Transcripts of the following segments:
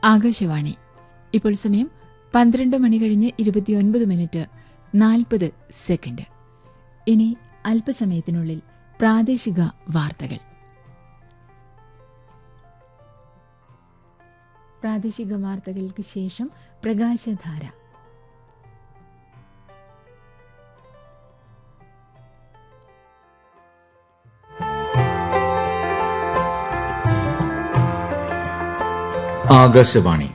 ആകാശവാണി ഇപ്പോൾ സമയം പന്ത്രണ്ട് മണി കഴിഞ്ഞ് ഇരുപത്തിയൊൻപത് മിനിറ്റ് നാൽപ്പത് സെക്കൻഡ് ഇനി അല്പസമയത്തിനുള്ളിൽ പ്രാദേശിക വാർത്തകൾ പ്രാദേശിക വാർത്തകൾക്ക് ശേഷം പ്രകാശധാര ആകാശവാണി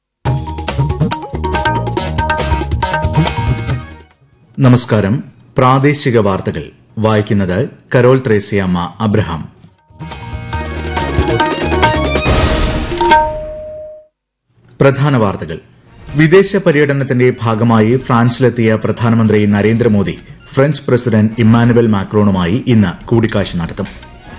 നമസ്കാരം പ്രാദേശിക വാർത്തകൾ വായിക്കുന്നത് കരോൾ ത്രേസ്യാമ്മ അബ്രഹാം പ്രധാന വാർത്തകൾ വിദേശ പര്യടനത്തിന്റെ ഭാഗമായി ഫ്രാൻസിലെത്തിയ പ്രധാനമന്ത്രി നരേന്ദ്രമോദി ഫ്രഞ്ച് പ്രസിഡന്റ് ഇമ്മാനുവൽ മാക്രോണുമായി ഇന്ന് കൂടിക്കാഴ്ച നടത്തും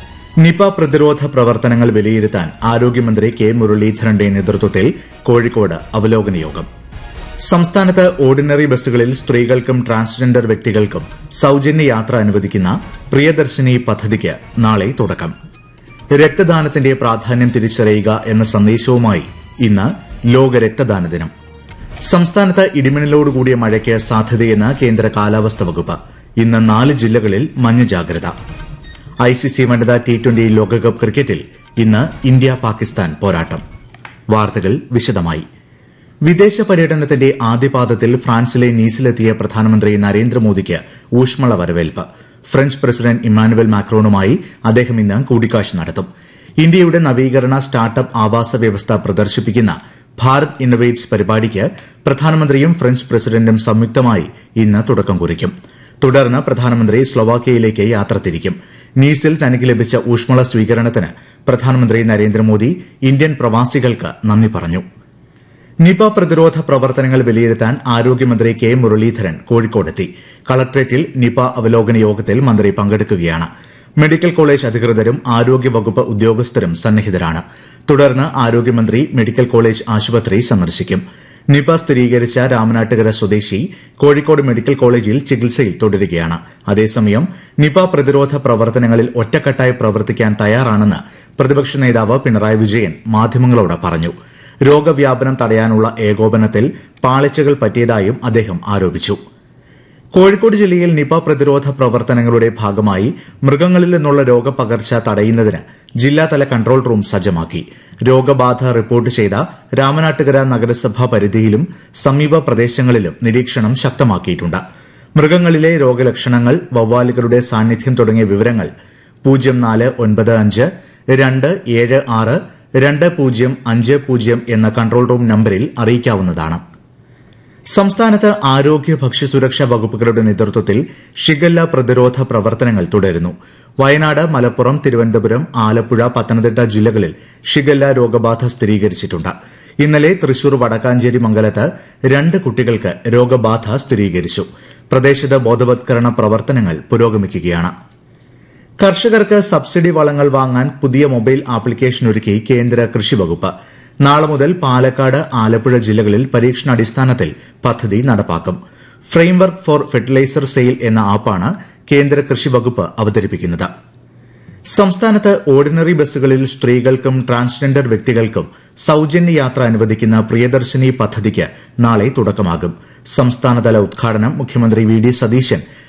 നിപ പ്രതിരോധ പ്രവർത്തനങ്ങൾ വിലയിരുത്താൻ ആരോഗ്യമന്ത്രി കെ മുരളീധരന്റെ നേതൃത്വത്തിൽ കോഴിക്കോട് അവലോകന യോഗം സംസ്ഥാനത്ത് ഓർഡിനറി ബസ്സുകളിൽ സ്ത്രീകൾക്കും ട്രാൻസ്ജെൻഡർ വ്യക്തികൾക്കും സൌജന്യ യാത്ര അനുവദിക്കുന്ന പ്രിയദർശിനി പദ്ധതിക്ക് നാളെ തുടക്കം രക്തദാനത്തിന്റെ പ്രാധാന്യം തിരിച്ചറിയുക എന്ന സന്ദേശവുമായി ഇന്ന് ലോക രക്തദാന ദിനം സംസ്ഥാനത്ത് ഇടിമിന്നലോടുകൂടിയ മഴയ്ക്ക് സാധ്യതയെന്ന് കേന്ദ്ര കാലാവസ്ഥാ വകുപ്പ് ഇന്ന് നാല് ജില്ലകളിൽ മഞ്ഞ ജാഗ്രത ഐസിസി വനിതാ ടി ട്വന്റി ലോകകപ്പ് ക്രിക്കറ്റിൽ ഇന്ന് ഇന്ത്യ പാകിസ്ഥാൻ പോരാട്ടം വാർത്തകൾ വിശദമായി വിദേശ പര്യടനത്തിന്റെ ആദ്യപാദത്തിൽ ഫ്രാൻസിലെ നീസിലെത്തിയ പ്രധാനമന്ത്രി നരേന്ദ്രമോദിക്ക് ഊഷ്മള വരവേൽപ്പ് ഫ്രഞ്ച് പ്രസിഡന്റ് ഇമ്മാനുവൽ മാക്രോണുമായി അദ്ദേഹം ഇന്ന് കൂടിക്കാഴ്ച നടത്തും ഇന്ത്യയുടെ നവീകരണ സ്റ്റാർട്ടപ്പ് ആവാസ വ്യവസ്ഥ പ്രദർശിപ്പിക്കുന്ന ഭാരത് ഇന്നൊവേറ്റ്സ് പരിപാടിക്ക് പ്രധാനമന്ത്രിയും ഫ്രഞ്ച് പ്രസിഡന്റും സംയുക്തമായി ഇന്ന് തുടക്കം കുറിക്കും തുടർന്ന് പ്രധാനമന്ത്രി സ്ലൊവാക്യയിലേക്ക് യാത്ര തിരിക്കും നീസിൽ തനിക്ക് ലഭിച്ച ഊഷ്മള സ്വീകരണത്തിന് പ്രധാനമന്ത്രി നരേന്ദ്രമോദി ഇന്ത്യൻ പ്രവാസികൾക്ക് നന്ദി പറഞ്ഞു നിപ പ്രതിരോധ പ്രവർത്തനങ്ങൾ വിലയിരുത്താൻ ആരോഗ്യമന്ത്രി കെ മുരളീധരൻ കോഴിക്കോടെത്തി കളക്ട്രേറ്റിൽ നിപ അവലോകന യോഗത്തിൽ മന്ത്രി പങ്കെടുക്കുകയാണ് മെഡിക്കൽ കോളേജ് അധികൃതരും ആരോഗ്യവകുപ്പ് ഉദ്യോഗസ്ഥരും സന്നിഹിതരാണ് തുടർന്ന് ആരോഗ്യമന്ത്രി മെഡിക്കൽ കോളേജ് ആശുപത്രി സന്ദർശിക്കും നിപ സ്ഥിരീകരിച്ച രാമനാട്ടുകര സ്വദേശി കോഴിക്കോട് മെഡിക്കൽ കോളേജിൽ ചികിത്സയിൽ തുടരുകയാണ് അതേസമയം നിപ പ്രതിരോധ പ്രവർത്തനങ്ങളിൽ ഒറ്റക്കെട്ടായി പ്രവർത്തിക്കാൻ തയ്യാറാണെന്ന് പ്രതിപക്ഷ നേതാവ് പിണറായി വിജയൻ മാധ്യമങ്ങളോട് പറഞ്ഞു രോഗവ്യാപനം തടയാനുള്ള ഏകോപനത്തിൽ പാളിച്ചകൾ പറ്റിയതായും അദ്ദേഹം ആരോപിച്ചു കോഴിക്കോട് ജില്ലയിൽ നിപ പ്രതിരോധ പ്രവർത്തനങ്ങളുടെ ഭാഗമായി മൃഗങ്ങളിൽ നിന്നുള്ള രോഗപകർച്ച തടയുന്നതിന് ജില്ലാതല കൺട്രോൾ റൂം സജ്ജമാക്കി രോഗബാധ റിപ്പോർട്ട് ചെയ്ത രാമനാട്ടുകര നഗരസഭാ പരിധിയിലും സമീപ പ്രദേശങ്ങളിലും നിരീക്ഷണം ശക്തമാക്കിയിട്ടുണ്ട് മൃഗങ്ങളിലെ രോഗലക്ഷണങ്ങൾ വവ്വാലുകളുടെ സാന്നിധ്യം തുടങ്ങിയ വിവരങ്ങൾ പൂജ്യം നാല് ഒൻപത് അഞ്ച് രണ്ട് ഏഴ് ആറ് രണ്ട് പൂജ്യം അഞ്ച് പൂജ്യം എന്ന കൺട്രോൾ റൂം നമ്പരിൽ അറിയിക്കാവുന്നതാണ് സംസ്ഥാനത്ത് ആരോഗ്യ ഭക്ഷ്യസുരക്ഷാ വകുപ്പുകളുടെ നേതൃത്വത്തിൽ ഷിഗല്ല പ്രതിരോധ പ്രവർത്തനങ്ങൾ തുടരുന്നു വയനാട് മലപ്പുറം തിരുവനന്തപുരം ആലപ്പുഴ പത്തനംതിട്ട ജില്ലകളിൽ ഷിഗല്ല രോഗബാധ സ്ഥിരീകരിച്ചിട്ടുണ്ട് ഇന്നലെ തൃശൂർ വടക്കാഞ്ചേരി മംഗലത്ത് രണ്ട് കുട്ടികൾക്ക് രോഗബാധ സ്ഥിരീകരിച്ചു പ്രദേശത്ത് ബോധവത്കരണ പ്രവർത്തനങ്ങൾ പുരോഗമിക്കുകയാണ് കർഷകർക്ക് സബ്സിഡി വളങ്ങൾ വാങ്ങാൻ പുതിയ മൊബൈൽ ആപ്ലിക്കേഷൻ ഒരുക്കി കേന്ദ്ര കൃഷി വകുപ്പ് നാളെ മുതൽ പാലക്കാട് ആലപ്പുഴ ജില്ലകളിൽ പരീക്ഷണാടിസ്ഥാനത്തിൽ പദ്ധതി നടപ്പാക്കും ഫ്രെയിംവർക്ക് ഫോർ ഫെർട്ടിലൈസർ സെയിൽ എന്ന ആപ്പാണ് കേന്ദ്ര കൃഷി വകുപ്പ് അവതരിപ്പിക്കുന്നത് സംസ്ഥാനത്ത് ഓർഡിനറി ബസ്സുകളിൽ സ്ത്രീകൾക്കും ട്രാൻസ്ജെൻഡർ വ്യക്തികൾക്കും സൌജന്യ യാത്ര അനുവദിക്കുന്ന പ്രിയദർശിനി പദ്ധതിക്ക് നാളെ തുടക്കമാകും സംസ്ഥാനതല ഉദ്ഘാടനം മുഖ്യമന്ത്രി വി ഡി സതീശൻ